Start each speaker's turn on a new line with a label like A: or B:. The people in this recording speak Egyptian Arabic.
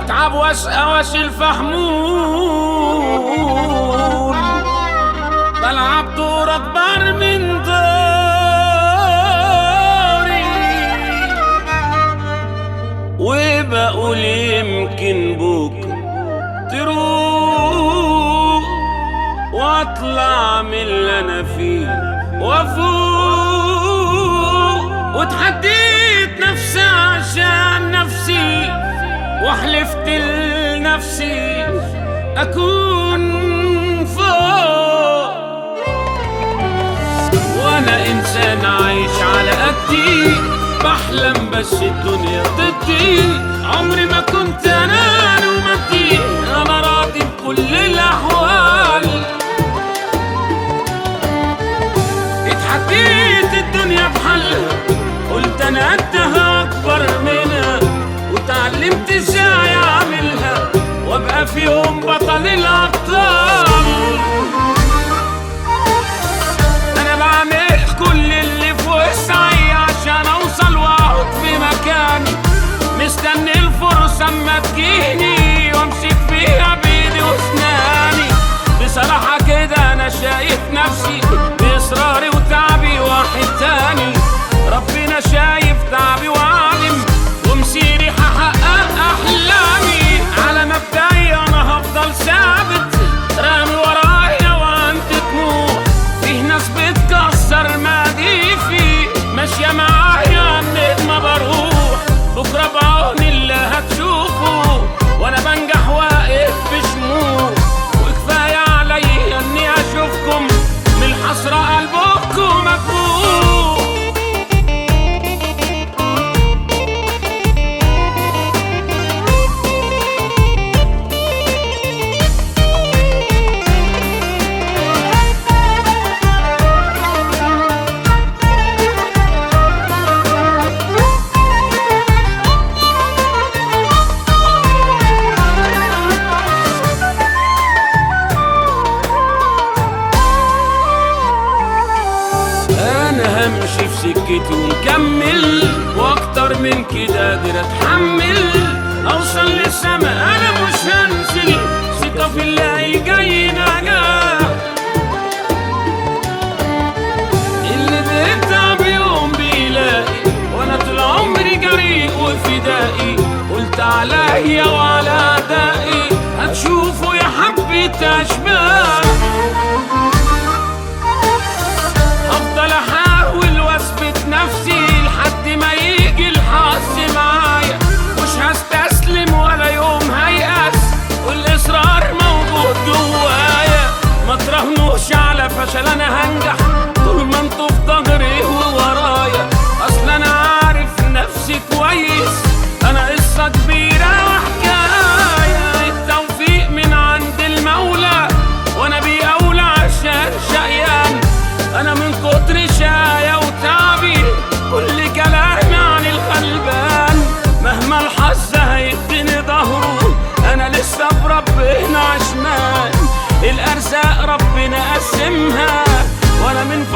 A: بتعب واشقى واشيل فحمول بلعب دور اكبر من دوري وبقول يمكن بكره تروق واطلع من اللي انا فيه وافوق وتحديت نفسي عشان نفسي وحلفت لنفسي اكون فوق وانا انسان عايش على قدي بحلم بس الدنيا ضدي عمري ما كنت اناني ومدي انا راضي بكل الاحوال اتحديت الدنيا بحلها قلت انا قدها اكبر منها وتعلمت ازاي اعملها وابقى في يوم بطل الابطال انا بعمل كل اللي في وسعي عشان اوصل واقعد في مكاني مستني الفرصة اما تجيني وامسك فيها بايدي واسناني بصراحة كده انا شايف نفسي باصراري وتعبي واحد تاني ربنا شايف تعبي وعالم ومسيري هحقق احلامي على مبدئي انا هفضل ثابت رامي ورايا وعندي طموح فيه ناس بتكسر مديفي ماشية معايا منين ما بروح بكرة بعون اللي هتشوفه وانا بنجح واقف بشموع وكفاية عليا اني اشوفكم من الحسرة قلبكم مكبوح انا همشي في سكتي ومكمل واكتر من كده قادر اتحمل اوصل للسما انا مش هنزل ثقة في الله جاي نجاح اللي بيتعب يوم بيلاقي وانا طول عمري جريء وفدائي قلت عليا وعلى اعدائي هتشوفوا يا حبة اشباح افضل احاول واثبت نفسي لحد ما يجي الحظ معايا مش هستسلم ولا يوم هيأس والاصرار موجود جوايا ما تراهنوش على فشل انا هنجح طول ما انتوا في ظهري وورايا اصل انا عارف نفسي كويس انا قصه كبيره وحكايه التوفيق من عند المولى وانا بيقول عشان شقيان انا من كتر شاية وتعبي كل كلامي عن الغلبان مهما الحظ هيديني ظهره انا لسه بربنا عشمان الارزاق ربنا قسمها وانا من